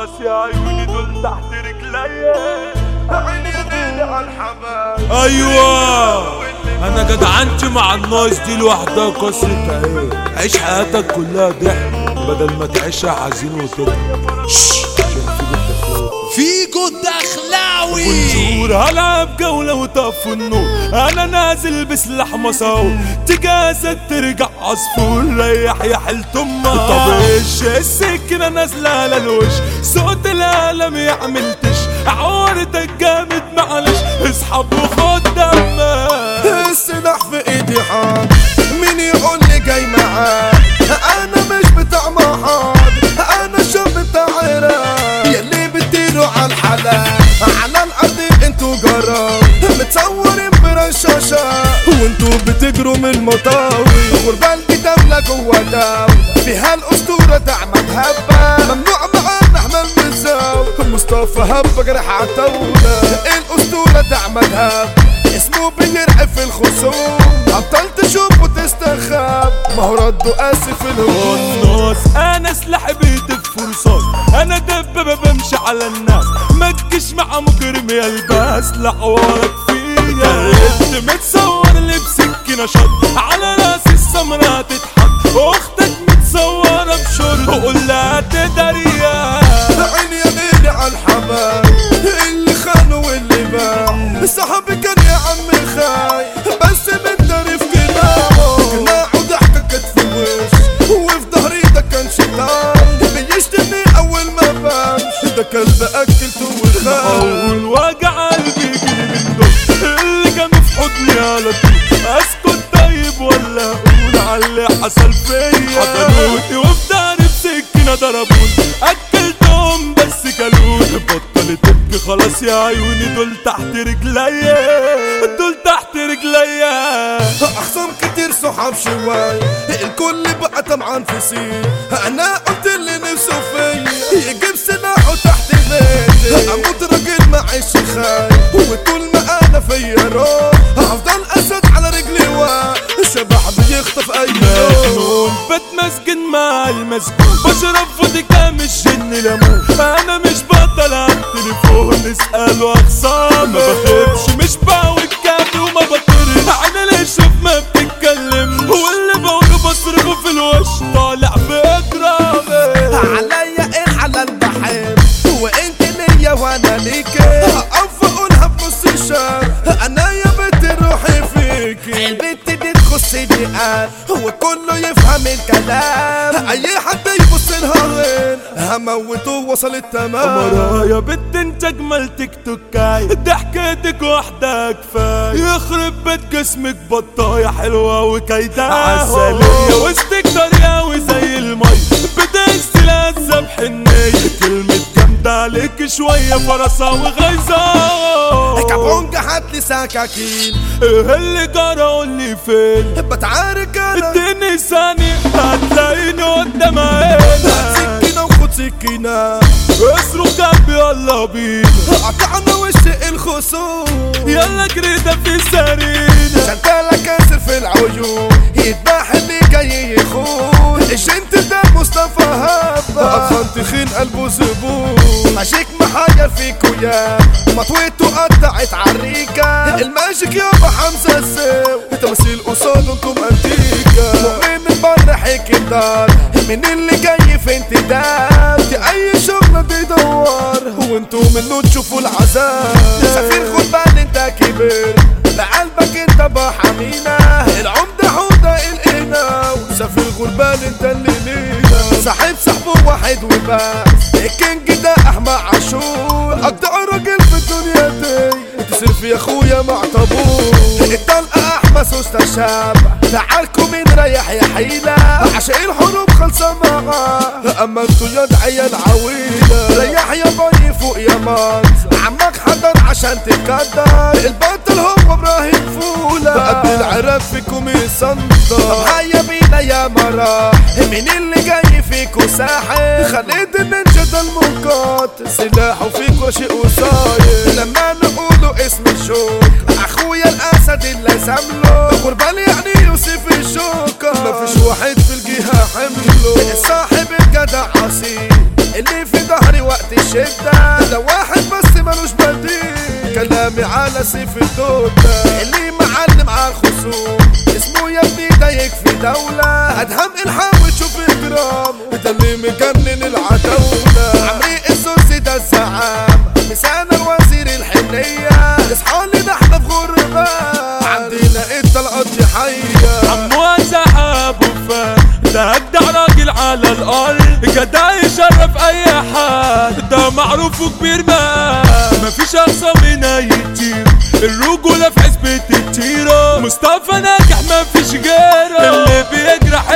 خلاص يا عيوني دول تحت رجليا عيني غيري على الحبايب ايوه انا جدعنت مع الناس دي لوحدها كسرة ايه عيش حياتك كلها ضحك بدل ما تعيشها حزين وكده فيجو الدخلاوي بونجور هلعب جولة وطف النور انا نازل بسلاح مساو تجازت ترجع عصفور ريح يا حلت امك طب ايش السكينة نازلة على الوش صوت العالم يعمل تش عورتك جامد معلش اسحب وخد دمك السلاح في ايدي حار مين يقول لي جاي معاه انا مش بتاع محاد انا شاب بتاع عراق يلي بتطيروا على الحلال على الارض انتوا جرام متصورين برشاشة وانتوا بتجروا من المطاوي غربة الدولة جوا دولة فيها الاسطورة دعمة هبة ممنوع معانا احنا المزاو مصطفى هبة جرح عتاولة الاسطورة دعمة هبة اسمه بيرعب في الخصوم ابطال تشوف وتستخاب ما هو رده قاسي في الهجوم الناس انا سلاحي بيدف فرصات انا دبابة بمشي على الناس ما تجيش مع مجرم يا الباس لا حوارك فيا انت متصور لي بسكينة شط على راس السمرة تتحط اختك متصورة بشرط قول لها تداريا عيني يا غيري على الحبايب اللي خانوا واللي باع صاحبي كان يا عمي خاي بس متدري في قناعه قناعه ضحكة كتف وش وفي ظهري ده كان شيطان بيشتمني اول ما بمشي ده كلب اكلته والخاي اول وجع قلبي يجيلي من دول اللي كانوا في حضني على طول اسكت طيب ولا اقول على اللي حصل فيا حضنوني وفي داري بسكينه ضربوني اكلتهم بس كلوني بطلت تبكي خلاص يا عيوني دول تحت رجليا دول تحت رجليا اخصام كتير صحاب شواي الكل بقى طمعان في سي انا قلت اللي نفسه فيا يجيب سلاحه تحت بيتي اموت راجل معيش خاي وطول ما انا فيا روح هفضل اسد على رجلي واقف شبح بيخطف اي يوم مجنون بتمسكن مع المسجون بشرب فودكا مش جن ليمون انا مش بطل على التليفون اسألوا اخصام ما بخافش مش بعوج كافي وما بطرش انا ليه شوف ما بتتكلم واللي بقوله بصرفه في الوش طالع باجرامي عليا الحلال بحب وانت ليا وانا ليك اقف اقولها بنص الشهر انا يا بنت روحي فيك البنت دي تخصني قال وكله يفهم الكلام اي حد يبص لها غير هموته وصل التمام مرايا بنت انت اجمل تيك توكاي ضحكتك واحدة كفاية يخرب بيت جسمك بطاية حلوة وكايدة عسلية وسطك طريقة زي المي بدست لازة بحنية كلمة جامدة عليك شوية فرصة وغيظة كابونجا هاتلي سكاكين ايه اللي جرى قولي فين بتعارك انا اديني ثانية هتلاقيني قدام عينك سكينة وخد سكينة اصرخ جنبي يلا بينا قطعنا وش الخصوم يلا جريدة في سرينا شغالة كاسر في العيون يذبح اللي جاي يخون الجنت ده مصطفى هبة أطفال تخين قلبه زبون ماشيك محير فيكو يا مطويته قطعت عريكة الماجيك يابا حمزة السو تمثيل قصاد انتم انتيكا مؤمن البر حكي الدار من اللي جاي في انتداب دي اي شغلة بيدور وانتو منه تشوفوا العذاب سفير خد بال انت كبير بقلبك انت بحمينا العمدة حودة القنا وسفير غربان انت اللي لينا صاحب صاحبه واحد وبس الكينج ده احمد عاشور اجدع راجل في الدنيا دي تصرف يا اخويا مع طابور الطلقة احمد سوسته شاب تعالكم نريح يا حيلة عشان الحروب خلصة معاه اما انتوا يا عيال عويلة ريح يا بني فوق يا مانز عمك حضر عشان تتقدر البطل هو ابراهيم فولة قد العراق فيكم يصندر هيا بينا يا مراح مين اللي جاي فيكو ساحر خليت النينجا ده المقاتل سلاحه فيكو شيء وصاير لما نقولوا اسم الشوك اخويا الاسد اللي سامله غربال يعني يوسف الشوكة مفيش واحد في الجهة حمله صاحب الجدع عصير اللي في ظهري وقت الشدة ده واحد بس ملوش بديل كلامي على سيف الدودة اللي معلم على الخصوم اسمه يا ابني ده يكفي دولة ادهم الحام وتشوف اجرامه ده اللي مجنن العتاولة عمري السوسي ده الزعام مسانا الوزير الحنية اصحى لي ده احنا في غربة عندنا انت القضي حية عمو سحاب وفا ده اجدع راجل على الارض جدع يشرف اي حد ده معروف وكبير بقى مفيش اقصى من اي تير الرجولة في حسبة التيرة مصطفى ناجح مفيش غيره اللي بيجرح